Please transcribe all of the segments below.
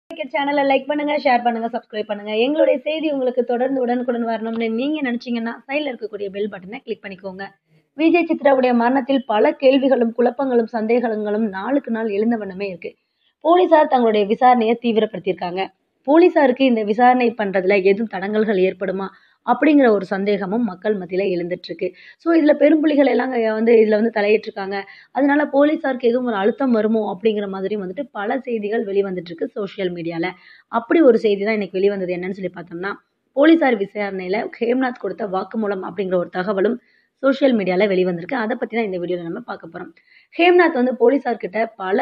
சேனலை லைக் பண்ணுங்க ஷேர் பண்ணுங்க சப்ஸ்கிரைப் பண்ணுங்க எங்களுடைய செய்தி உங்களுக்கு தொடர்ந்து உடனுக்குடன் வரணும்னு நீங்க நினைச்சீங்கன்னா சைடில் இருக்கக்கூடிய பெல் பட்டனை கிளிக் பண்ணிக்கோங்க விஜய் சித்ராவுடைய மரணத்தில் பல கேள்விகளும் குழப்பங்களும் சந்தேகங்களும் நாளுக்கு நாள் எழுந்த வண்ணமே இருக்கு போலீசார் தங்களுடைய விசாரணையை தீவிரப்படுத்தியிருக்காங்க போலீசாருக்கு இந்த விசாரணை பண்றதுல எதுவும் தடங்கல்கள் ஏற்படுமா அப்படிங்கிற ஒரு சந்தேகமும் மக்கள் மத்தியில எழுந்துட்டு இருக்கு ஸோ இதுல பெரும்புலிகள் எல்லாம் இங்க வந்து இதுல வந்து தலையிட்டிருக்காங்க அதனால போலீசாருக்கு எதுவும் ஒரு அழுத்தம் வருமோ அப்படிங்கிற மாதிரி வந்துட்டு பல செய்திகள் வெளிவந்துட்டு இருக்கு சோஷியல் மீடியால அப்படி ஒரு செய்தி தான் இன்னைக்கு வெளிவந்தது என்னன்னு சொல்லி பார்த்தோம்னா போலீசார் விசாரணையில ஹேம்நாத் கொடுத்த வாக்குமூலம் அப்படிங்கிற ஒரு தகவலும் சோஷியல் மீடியால வெளிவந்திருக்கு அதை பத்தி தான் இந்த வீடியோல நம்ம பார்க்க போறோம் ஹேம்நாத் வந்து போலீசார்கிட்ட பல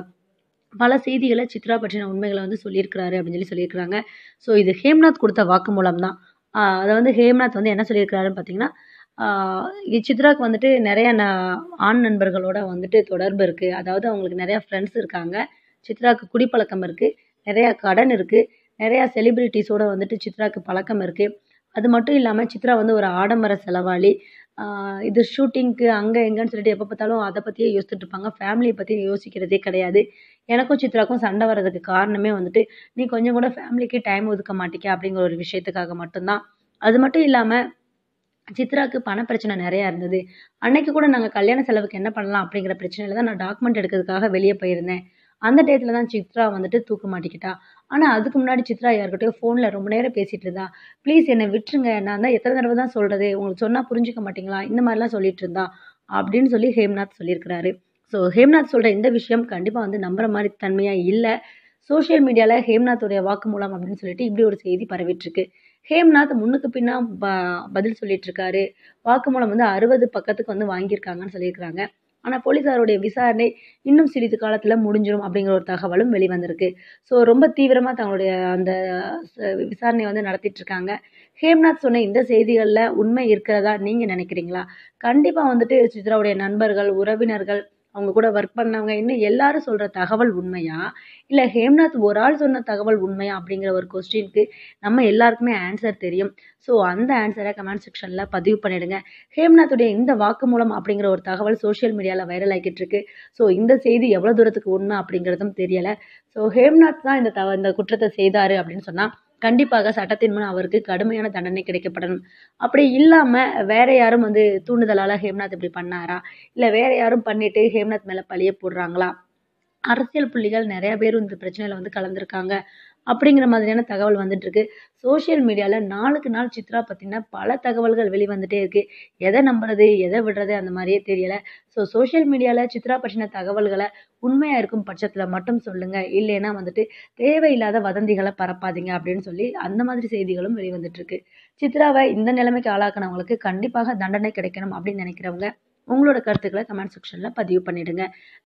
பல செய்திகளை சித்ரா பற்றின உண்மைகளை வந்து சொல்லியிருக்கிறாரு அப்படின்னு சொல்லி சொல்லியிருக்கிறாங்க ஸோ இது ஹேம்நாத் கொடுத்த வாக்குமூலம் தான் ஆஹ் அதை வந்து ஹேம்நாத் வந்து என்ன சொல்லியிருக்கிறாருன்னு பார்த்தீங்கன்னா ஆஹ் இது சித்ராக்கு வந்துட்டு நிறைய ந ஆண் நண்பர்களோட வந்துட்டு தொடர்பு இருக்குது அதாவது அவங்களுக்கு நிறையா ஃப்ரெண்ட்ஸ் இருக்காங்க சித்ராக்கு குடிப்பழக்கம் இருக்குது நிறையா கடன் இருக்குது நிறையா செலிபிரிட்டிஸோட வந்துட்டு சித்ராக்கு பழக்கம் இருக்குது அது மட்டும் இல்லாமல் சித்ரா வந்து ஒரு ஆடம்பர செலவாளி ஆஹ் இது ஷூட்டிங்க்கு அங்கே எங்கன்னு சொல்லிட்டு எப்போ பார்த்தாலும் அதை பற்றியே யோசிச்சுட்டு இருப்பாங்க ஃபேமிலியை பற்றி யோசிக்கிறதே கிடையாது எனக்கும் சித்ராக்கும் சண்டை வர்றதுக்கு காரணமே வந்துட்டு நீ கொஞ்சம் கூட ஃபேமிலிக்கு டைம் ஒதுக்க மாட்டிக்க அப்படிங்கிற ஒரு விஷயத்துக்காக மட்டும்தான் அது மட்டும் இல்லாமல் சித்ராக்கு பண பிரச்சனை நிறையா இருந்தது அன்னைக்கு கூட நாங்கள் கல்யாண செலவுக்கு என்ன பண்ணலாம் அப்படிங்கிற பிரச்சனையில தான் நான் டாக்குமெண்ட் எடுக்கிறதுக்காக வெளியே போயிருந்தேன் அந்த டயத்தில் தான் சித்ரா வந்துட்டு தூக்க மாட்டிக்கிட்டா ஆனால் அதுக்கு முன்னாடி சித்ரா யார்கிட்டயோ ஃபோனில் ரொம்ப நேரம் பேசிகிட்டு இருந்தா ப்ளீஸ் என்னை விட்டுருங்க நான் தான் எத்தனை தடவை தான் சொல்கிறது உங்களுக்கு சொன்னால் புரிஞ்சுக்க மாட்டீங்களா இந்த மாதிரிலாம் சொல்லிட்டு இருந்தா அப்படின்னு சொல்லி ஹேம்நாத் சொல்லியிருக்கிறாரு ஸோ ஹேம்நாத் சொல்கிற இந்த விஷயம் கண்டிப்பாக வந்து நம்புற மாதிரி தன்மையாக இல்லை சோஷியல் மீடியாவில் ஹேம்நாத்துடைய வாக்குமூலம் அப்படின்னு சொல்லிட்டு இப்படி ஒரு செய்தி பரவிட்டு இருக்கு ஹேம்நாத் முன்னுக்கு பின்னா ப பதில் சொல்லிட்டு இருக்காரு வாக்குமூலம் வந்து அறுபது பக்கத்துக்கு வந்து வாங்கியிருக்காங்கன்னு சொல்லியிருக்கிறாங்க ஆனால் போலீஸாருடைய விசாரணை இன்னும் சிறிது காலத்தில் முடிஞ்சிடும் அப்படிங்கிற ஒரு தகவலும் வெளிவந்திருக்கு ஸோ ரொம்ப தீவிரமாக தங்களுடைய அந்த ச- விசாரணையை வந்து நடத்திட்டு இருக்காங்க ஹேம்நாத் சொன்ன இந்த செய்திகளில் உண்மை இருக்கிறதா நீங்கள் நினைக்கிறீங்களா கண்டிப்பாக வந்துட்டு சித்ராவுடைய நண்பர்கள் உறவினர்கள் அவங்க கூட ஒர்க் பண்ணவங்க இன்னும் எல்லாரும் சொல்கிற தகவல் உண்மையா இல்லை ஹேம்நாத் ஒரு ஆள் சொன்ன தகவல் உண்மையா அப்படிங்கிற ஒரு கொஸ்டினுக்கு நம்ம எல்லாருக்குமே ஆன்சர் தெரியும் ஸோ அந்த ஆன்சரை கமெண்ட் செக்ஷனில் பதிவு பண்ணிடுங்க ஹேம்நாத்துடைய இந்த வாக்குமூலம் அப்படிங்கிற ஒரு தகவல் சோஷியல் மீடியாவில் வைரல் ஆகிட்டு இருக்கு ஸோ இந்த செய்தி எவ்வளோ தூரத்துக்கு உண்மை அப்படிங்கிறதும் தெரியலை ஸோ ஹேம்நாத் தான் இந்த தவ இந்த குற்றத்தை செய்தாரு அப்படின்னு சொன்னால் கண்டிப்பாக சட்டத்தின் முன் அவருக்கு கடுமையான தண்டனை கிடைக்கப்படணும் அப்படி இல்லாமல் வேற யாரும் வந்து தூண்டுதலால் ஹேம்நாத் இப்படி பண்ணாரா இல்லை வேற யாரும் பண்ணிட்டு ஹேம்நாத் மேலே பழிய போடுறாங்களா அரசியல் புள்ளிகள் நிறைய பேர் இந்த பிரச்சனையில் வந்து கலந்துருக்காங்க அப்படிங்கிற மாதிரியான தகவல் வந்துட்டு இருக்கு சோஷியல் மீடியாவில் நாளுக்கு நாள் சித்ரா பற்றின பல தகவல்கள் வெளிவந்துட்டே இருக்கு எதை நம்புறது எதை விடுறது அந்த மாதிரியே தெரியல ஸோ சோஷியல் மீடியாவில் சித்ரா பற்றின தகவல்களை உண்மையாக இருக்கும் பட்சத்தில் மட்டும் சொல்லுங்க இல்லைன்னா வந்துட்டு தேவையில்லாத வதந்திகளை பரப்பாதீங்க அப்படின்னு சொல்லி அந்த மாதிரி செய்திகளும் வெளிவந்துட்டு இருக்கு சித்ராவை இந்த நிலைமைக்கு ஆளாக்குனவங்களுக்கு கண்டிப்பாக தண்டனை கிடைக்கணும் அப்படின்னு நினைக்கிறவங்க உங்களோட கருத்துக்களை கமெண்ட் செக்ஷனில் பதிவு பண்ணிடுங்க